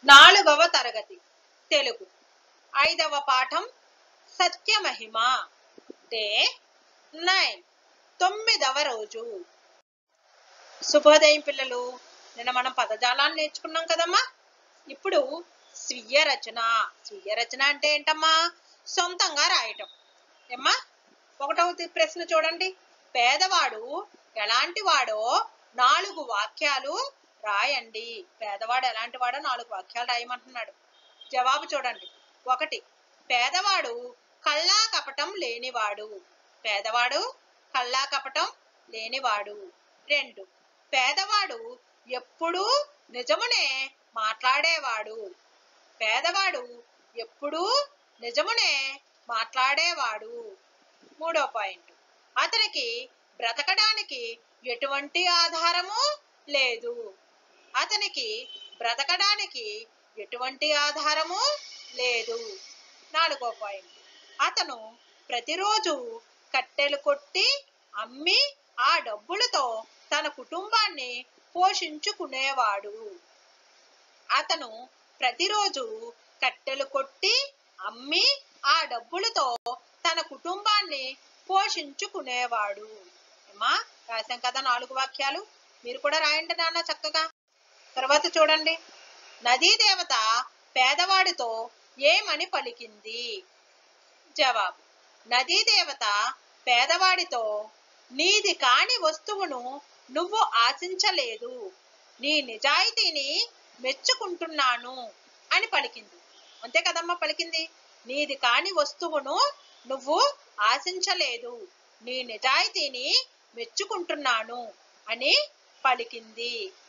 నాలుగవ తరగతి తెలుగు ఐదవ పాఠం సత్యమహిమ డే నైన్ తొమ్మిదవ రోజు శుభోదయం పిల్లలు నిన్న మనం పదజాలాన్ని నేర్చుకున్నాం కదమ్మా ఇప్పుడు స్వీయ రచన స్వీయ రచన అంటే ఏంటమ్మా సొంతంగా రాయటం ఏమ్మా ఒకటవ తి- ప్రశ్న చూడండి పేదవాడు ఎలాంటి వాడో నాలుగు వాక్యాలు రాయండి పేదవాడు ఎలాంటి వాడో నాలుగు వాక్యాలు రాయమంటున్నాడు జవాబు చూడండి ఒకటి పేదవాడు కళ్ళా కపటం లేనివాడు పేదవాడు కళ్ళా కపటం లేనివాడు రెండు పేదవాడు ఎప్పుడూ నిజమునే మాట్లాడేవాడు పేదవాడు ఎప్పుడూ నిజమునే మాట్లాడేవాడు మూడో పాయింట్ అతనికి బ్రతకడానికి ఎటువంటి ఆధారము లేదు అతనికి బ్రతకడానికి ఎటువంటి ఆధారము లేదు నాలుగో పాయింట్ అతను ప్రతిరోజు కట్టెలు కొట్టి అమ్మి ఆ డబ్బులతో తన కుటుంబాన్ని పోషించుకునేవాడు అతను ప్రతిరోజు కట్టెలు కొట్టి అమ్మి ఆ డబ్బులతో తన కుటుంబాన్ని పోషించుకునేవాడు అమ్మా రాశాం కదా నాలుగు వాక్యాలు మీరు కూడా రాయండి నాన్న చక్కగా తర్వాత చూడండి నదీ దేవత పేదవాడితో ఏమని పలికింది జవాబు నదీ దేవత పేదవాడితో నీది కాని వస్తువును నువ్వు ఆశించలేదు నీ నిజాయితీని మెచ్చుకుంటున్నాను అని పలికింది అంతే కదమ్మా పలికింది నీది కాని వస్తువును నువ్వు ఆశించలేదు నీ నిజాయితీని మెచ్చుకుంటున్నాను అని పలికింది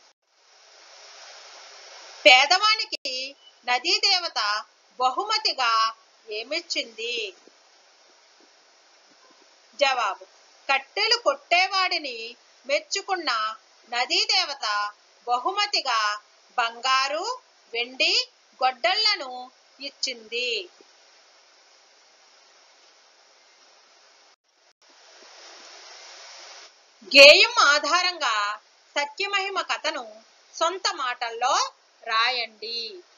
పేదవానికి నదీ దేవత బహుమతిగా ఏమిచ్చింది జవాబు కట్టెలు కొట్టేవాడిని మెచ్చుకున్న నదీ దేవత బహుమతిగా బంగారు వెండి గొడ్డళ్లను ఇచ్చింది గేయం ఆధారంగా సత్యమహిమ కథను సొంత మాటల్లో రాయండి